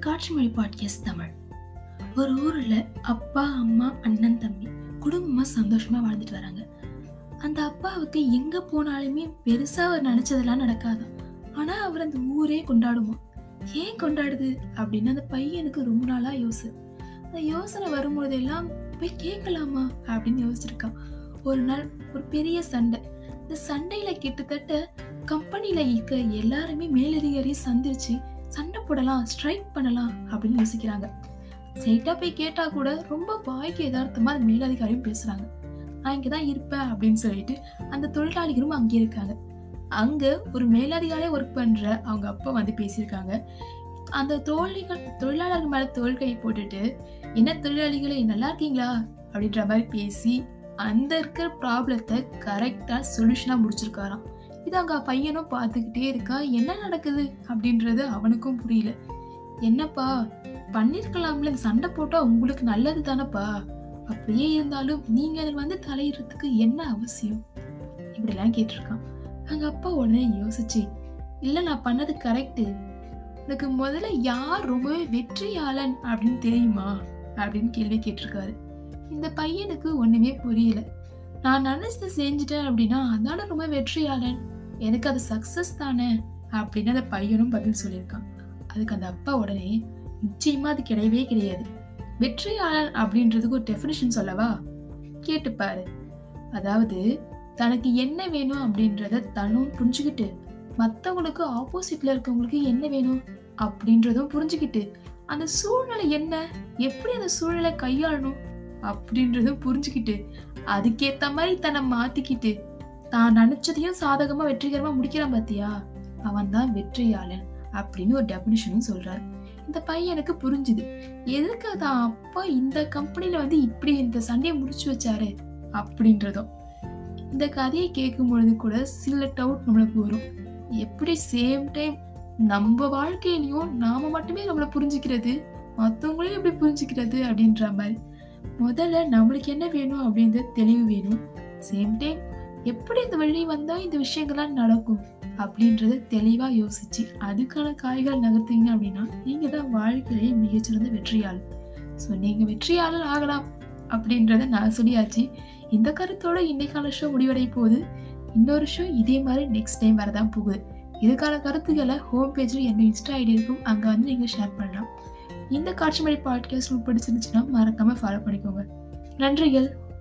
காட்சி மொழி பாட்காஸ்ட் தமிழ் ஒரு ஊரில் அப்பா அம்மா அண்ணன் தம்பி குடும்பமாக சந்தோஷமாக வாழ்ந்துட்டு வராங்க அந்த அப்பாவுக்கு எங்கே போனாலுமே பெருசாக அவர் நினச்சதெல்லாம் நடக்காதான் ஆனால் அவர் அந்த ஊரே கொண்டாடுமா ஏன் கொண்டாடுது அப்படின்னு அந்த பையனுக்கு ரொம்ப நாளாக யோசனை அந்த யோசனை வரும்போதெல்லாம் போய் கேட்கலாமா அப்படின்னு யோசிச்சிருக்கான் ஒரு நாள் ஒரு பெரிய சண்டை இந்த சண்டையில் கிட்டத்தட்ட கம்பெனியில் இருக்க எல்லாருமே மேலதிகாரியை சந்திச்சு சண்டை போடலாம் ஸ்ட்ரைக் பண்ணலாம் அப்படின்னு யோசிக்கிறாங்க ஸ்ட்ரைட்டாக போய் கேட்டால் கூட ரொம்ப வாய்க்கு யதார்த்தமாக அந்த மேலதிகாரியும் பேசுகிறாங்க நான் இங்கே தான் இருப்பேன் அப்படின்னு சொல்லிட்டு அந்த தொழிலாளிகளும் அங்கே இருக்காங்க அங்கே ஒரு மேலதிகாரியாக ஒர்க் பண்ணுற அவங்க அப்பா வந்து பேசியிருக்காங்க அந்த தொழில்கள் தொழிலாளர்கள் மேலே தோல்கையை போட்டுட்டு என்ன தொழிலாளிகளே நல்லா இருக்கீங்களா அப்படின்ற மாதிரி பேசி அந்த இருக்கிற ப்ராப்ளத்தை கரெக்டாக சொல்யூஷனாக முடிச்சிருக்காராம் இது அவங்க பையனும் பார்த்துக்கிட்டே இருக்கா என்ன நடக்குது அப்படின்றது அவனுக்கும் புரியல என்னப்பா பண்ணிருக்கலாம்ல இந்த சண்டை போட்டா உங்களுக்கு நல்லது தானப்பா அப்படியே இருந்தாலும் நீங்க அதில் வந்து தலையிடுறதுக்கு என்ன அவசியம் இப்படிலாம் கேட்டிருக்கான் அவங்க அப்பா உடனே யோசிச்சு இல்ல நான் பண்ணது கரெக்டு உனக்கு முதல்ல யார் ரொம்பவே வெற்றியாளன் அப்படின்னு தெரியுமா அப்படின்னு கேள்வி கேட்டிருக்காரு இந்த பையனுக்கு ஒண்ணுமே புரியல நான் நினைச்சதை செஞ்சுட்டேன் அப்படின்னா அதான ரொம்ப வெற்றியாளன் எனக்கு அது சக்சஸ் தானே அப்படின்னு அந்த பையனும் பதில் சொல்லியிருக்கான் அதுக்கு அந்த அப்பா உடனே நிச்சயமா அது கிடையவே கிடையாது வெற்றியாளன் அப்படின்றதுக்கு ஒரு டெஃபினிஷன் சொல்லவா கேட்டுப்பாரு அதாவது தனக்கு என்ன வேணும் அப்படின்றத தன்னும் புரிஞ்சுக்கிட்டு மற்றவங்களுக்கு ஆப்போசிட்ல இருக்கவங்களுக்கு என்ன வேணும் அப்படின்றதும் புரிஞ்சுக்கிட்டு அந்த சூழ்நிலை என்ன எப்படி அந்த சூழ்நிலை கையாளணும் அப்படின்றதும் புரிஞ்சுக்கிட்டு அதுக்கேத்த மாதிரி தன்னை மாத்திக்கிட்டு தான் நினைச்சதையும் சாதகமா வெற்றிகரமா முடிக்கிறான் பாத்தியா அவன் தான் வெற்றியாளன் அப்படின்னு ஒரு டெபினிஷனும் சொல்றாரு இந்த பையனுக்கு புரிஞ்சுது எதுக்கு தான் அப்பா இந்த கம்பெனில வந்து இப்படி இந்த சண்டையை முடிச்சு வச்சாரு அப்படின்றதும் இந்த கதையை கேட்கும் பொழுது கூட சில டவுட் நம்மளுக்கு வரும் எப்படி சேம் டைம் நம்ம வாழ்க்கையிலையும் நாம மட்டுமே நம்மளை புரிஞ்சுக்கிறது மற்றவங்களையும் எப்படி புரிஞ்சுக்கிறது அப்படின்ற மாதிரி முதல்ல நம்மளுக்கு என்ன வேணும் அப்படின்றது தெளிவு வேணும் சேம் டைம் எப்படி இந்த வழி வந்தா இந்த விஷயங்கள்லாம் நடக்கும் அப்படின்றத தெளிவா யோசிச்சு அதுக்கான காய்கள் நகர்த்தீங்க அப்படின்னா நீங்க தான் வாழ்க்கையிலேயே மிகச்சிறந்த வெற்றியாளர் ஸோ நீங்க வெற்றியாளர் ஆகலாம் அப்படின்றத நான் சொல்லியாச்சு இந்த கருத்தோட இன்னைக்கான ஷோ முடிவடைய போகுது இன்னொரு ஷோ இதே மாதிரி நெக்ஸ்ட் டைம் வரதான் போகுது இதுக்கான கருத்துக்களை ஹோம் பேஜில் என்ன இன்ஸ்டா ஐடி இருக்கும் அங்கே வந்து நீங்கள் ஷேர் பண்ணலாம் இந்த காட்சி மொழி பாட்காஸ்ட் உங்களுக்கு பிடிச்சிருந்துச்சுன்னா மறக்காம ஃபாலோ பண்ணிக்கோங்க நன்றிகள்